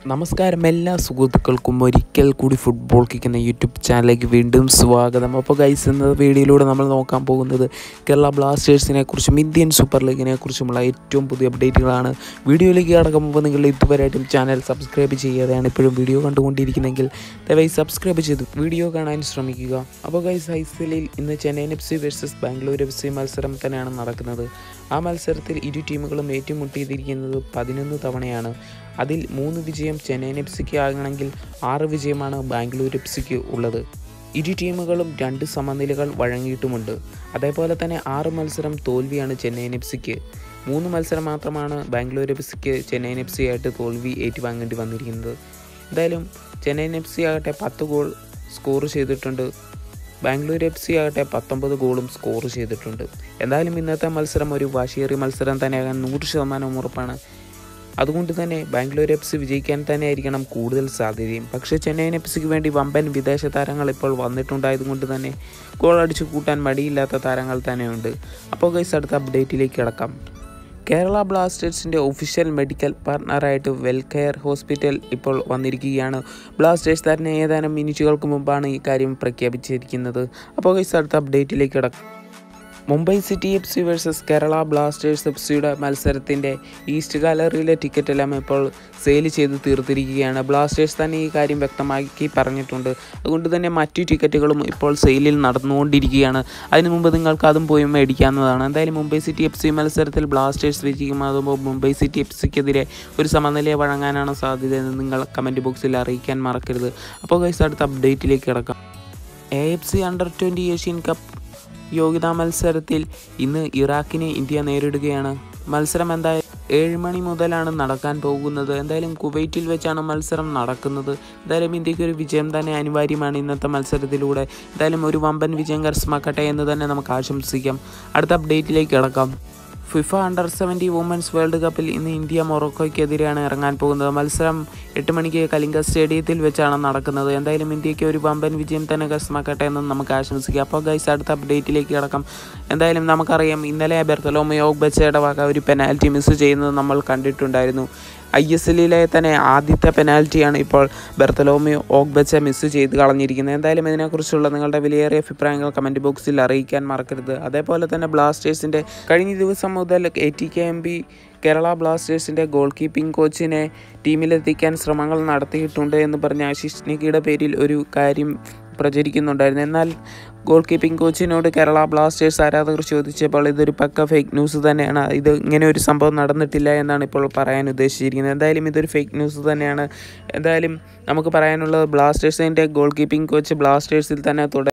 നമസ്കാരം എല്ലാ സുഹൃത്തുക്കൾക്കും ഒരിക്കൽ കൂടി ഫുട്ബോൾ കിക്കുന്ന യൂട്യൂബ് ചാനലിലേക്ക് വീണ്ടും സ്വാഗതം അപ്പോൾ ഗൈസ് എന്ന വീഡിയോയിലൂടെ നമ്മൾ നോക്കാൻ പോകുന്നത് കേരള ബ്ലാസ്റ്റേഴ്സിനെ കുറിച്ചും ഇന്ത്യൻ സൂപ്പർ ലീഗിനെ കുറിച്ചുമുള്ള ഏറ്റവും പുതിയ അപ്ഡേറ്റുകളാണ് വീഡിയോയിലേക്ക് കടക്കുമ്പോൾ നിങ്ങൾ ഇതുവരെയായിട്ടും ചാനൽ സബ്സ്ക്രൈബ് ചെയ്യാതെയാണ് ഇപ്പോഴും വീഡിയോ കണ്ടുകൊണ്ടിരിക്കുന്നതെങ്കിൽ ദയവായി സബ്സ്ക്രൈബ് ചെയ്ത് വീഡിയോ കാണാൻ ശ്രമിക്കുക അപ്പോൾ ഗൈസ് ഐ എസ് എല്ലിൽ ഇന്ന് Chennaiyin F C versus Bangalore F C മത്സരം തന്നെയാണ് നടക്കുന്നത് ആ മത്സരത്തിൽ ഇരു ടീമുകളും ഏറ്റുമുട്ടിയിരിക്കുന്നത് പതിനൊന്ന് തവണയാണ് അതിൽ മൂന്ന് വിജയം ചെന്നൈയിൻ എഫ് സിക്ക് ആകണമെങ്കിൽ ആറ് വിജയമാണ് ബാംഗ്ലൂർ എഫ് സിക്ക് ഉള്ളത് ഇരു ടീമുകളും രണ്ട് സമനിലകൾ വഴങ്ങിയിട്ടുമുണ്ട് അതേപോലെ തന്നെ ആറ് മത്സരം തോൽവിയാണ് ചെന്നൈയിൻ എഫ് സിക്ക് മൂന്ന് മത്സരം മാത്രമാണ് ബാംഗ്ലൂർ എഫ് സിക്ക് ചെന്നൈയിൻ എഫ് സി ആയിട്ട് തോൽവി ഏറ്റുവാങ്ങേണ്ടി വന്നിരിക്കുന്നത് എന്തായാലും ചെന്നൈയിൻ എഫ് സി ആകട്ടെ പത്ത് ഗോൾ സ്കോർ ചെയ്തിട്ടുണ്ട് ബാംഗ്ലൂർ എഫ് സി ആകട്ടെ പത്തൊമ്പത് ഗോളും സ്കോർ ചെയ്തിട്ടുണ്ട് എന്തായാലും ഇന്നത്തെ മത്സരം ഒരു വാശിയേറിയ മത്സരം തന്നെയാകാൻ നൂറ് ശതമാനം ഉറപ്പാണ് അതുകൊണ്ട് തന്നെ ബാംഗ്ലൂർ എഫ് സി വിജയിക്കാൻ തന്നെ ആയിരിക്കണം കൂടുതൽ സാധ്യതയും പക്ഷേ ചെന്നൈയിൻ എഫ് സിക്ക് വേണ്ടി വമ്പൻ വിദേശ താരങ്ങൾ ഇപ്പോൾ വന്നിട്ടുണ്ടായതുകൊണ്ട് തന്നെ ഗോൾ അടിച്ചു കൂട്ടാൻ മടിയില്ലാത്ത താരങ്ങൾ തന്നെയുണ്ട് അപ്പോൾ ഗൈസ് അടുത്ത അപ്ഡേറ്റിലേക്ക് കിടക്കാം കേരള ബ്ലാസ്റ്റേഴ്സിൻ്റെ ഒഫീഷ്യൽ മെഡിക്കൽ പാർട്ണറായിട്ട് വെൽ കെയർ ഹോസ്പിറ്റൽ ഇപ്പോൾ വന്നിരിക്കുകയാണ് ബ്ലാസ്റ്റേഴ്സ് തന്നെ ഏതാനും മിനിറ്റുകൾക്ക് മുമ്പാണ് ഈ കാര്യം പ്രഖ്യാപിച്ചിരിക്കുന്നത് അപ്പോൾ ഗൈസ് അടുത്ത അപ്ഡേറ്റിലേക്ക് കിടക്കാം Mumbai city F C versus Kerala blasters F സിയുടെ മത്സരത്തിൻ്റെ ഈസ്റ്റ് ഗാലറിയിലെ ടിക്കറ്റ് എല്ലാം ഇപ്പോൾ സെയിൽ ചെയ്ത് തീർത്തിരിക്കുകയാണ് ബ്ലാസ്റ്റേഴ്സ് തന്നെ ഈ കാര്യം വ്യക്തമാക്കി പറഞ്ഞിട്ടുണ്ട് അതുകൊണ്ട് തന്നെ മറ്റു ടിക്കറ്റുകളും ഇപ്പോൾ സെയിലിൽ നടന്നുകൊണ്ടിരിക്കുകയാണ് അതിനു മുമ്പ് നിങ്ങൾക്ക് അതും പോയി മേടിക്കാവുന്നതാണ് എന്തായാലും മുംബൈ സിറ്റി എഫ് സി മത്സരത്തിൽ ബ്ലാസ്റ്റേഴ്സ് വിജയിക്കുമ്പോൾ മുംബൈ സിറ്റി എഫ് സിക്കെതിരെ ഒരു സമനില വഴങ്ങാനാണ് സാധ്യത എന്ന് നിങ്ങൾ കമൻറ്റ് ബോക്സിൽ അറിയിക്കാൻ മറക്കരുത് അപ്പോൾ ഗൈസ് അടുത്ത അപ്ഡേറ്റിലേക്ക് കിടക്കാം A F C under twenty Asian cup യോഗ്യതാ മത്സരത്തിൽ ഇന്ന് ഇറാഖിനെ ഇന്ത്യ നേരിടുകയാണ് മത്സരം എന്തായാലും ഏഴ് മണി മുതലാണ് നടക്കാൻ പോകുന്നത് എന്തായാലും കുവൈറ്റിൽ വെച്ചാണ് മത്സരം നടക്കുന്നത് എന്തായാലും ഇന്ത്യക്ക് ഒരു വിജയം തന്നെ അനിവാര്യമാണ് ഇന്നത്തെ മത്സരത്തിലൂടെ എന്തായാലും ഒരു വമ്പൻ വിജയം കരസ്ഥമാക്കട്ടെ എന്ന് തന്നെ നമുക്ക് ആശംസിക്കാം അടുത്ത അപ്ഡേറ്റിലേക്ക് കിടക്കാം FIFA under seventeen women's world കപ്പിൽ ഇന്ന് ഇന്ത്യ മൊറോക്കോയ്ക്കെതിരെയാണ് ഇറങ്ങാൻ പോകുന്നത് മത്സരം എട്ട് മണിക്ക് കലിംഗ സ്റ്റേഡിയത്തിൽ വെച്ചാണ് നടക്കുന്നത് എന്തായാലും ഇന്ത്യക്ക് ഒരു വമ്പൻ വിജയം തന്നെ കരസ്ഥമാക്കട്ടെ എന്ന് നമുക്ക് ആശംസിക്കാം അപ്പോൾ ഗൈസ് അടുത്ത അപ്ഡേറ്റിലേക്ക് കിടക്കാം എന്തായാലും നമുക്കറിയാം ഇന്നലെ ബെർത്തലോമയോ ബച്ചയുടെ വക ഒരു പെനാൽറ്റി മിസ് ചെയ്യുന്നത് നമ്മൾ കണ്ടിട്ടുണ്ടായിരുന്നു ഐ എസ് എല്ലിലെ തന്നെ ആദ്യത്തെ പെനാൽറ്റിയാണ് ഇപ്പോൾ ബെർത്തലോമിയോ ഓഗ്ബച്ച മിസ് ചെയ്ത് കളഞ്ഞിരിക്കുന്നത് എന്തായാലും ഇതിനെക്കുറിച്ചുള്ള നിങ്ങളുടെ വിലയേറിയ അഭിപ്രായങ്ങൾ കമൻറ്റ് ബോക്സിൽ അറിയിക്കാൻ മറക്കരുത് അതേപോലെ തന്നെ ബ്ലാസ്റ്റേഴ്സിൻ്റെ കഴിഞ്ഞ ദിവസം മുതൽ A T K M B Kerala ബ്ലാസ്റ്റേഴ്സിൻ്റെ ഗോൾ കീപ്പിംഗ് കോച്ചിനെ ടീമിലെത്തിക്കാൻ ശ്രമങ്ങൾ നടത്തിയിട്ടുണ്ട് എന്ന് പറഞ്ഞ ആശിഷ് നിക്കിയുടെ പേരിൽ ഒരു കാര്യം പ്രചരിക്കുന്നുണ്ടായിരുന്നു എന്നാൽ ഗോൾ കീപ്പിംഗ് കോച്ചിനോട് കേരള ബ്ലാസ്റ്റേഴ്സ് ആരാധകർ ചോദിച്ചപ്പോൾ ഇതൊരു പക്ക ഫേക്ക് ന്യൂസ് തന്നെയാണ് ഇത് ഇങ്ങനെ ഒരു സംഭവം നടന്നിട്ടില്ല എന്നാണ് ഇപ്പോൾ പറയാൻ ഉദ്ദേശിച്ചിരിക്കുന്നത് എന്തായാലും ഇതൊരു ഫേക്ക് ന്യൂസ് തന്നെയാണ് എന്തായാലും നമുക്ക് പറയാനുള്ളത് ബ്ലാസ്റ്റേഴ്സിൻ്റെ ഗോൾ കീപ്പിംഗ് കോച്ച് ബ്ലാസ്റ്റേഴ്സിൽ തന്നെ തുടരും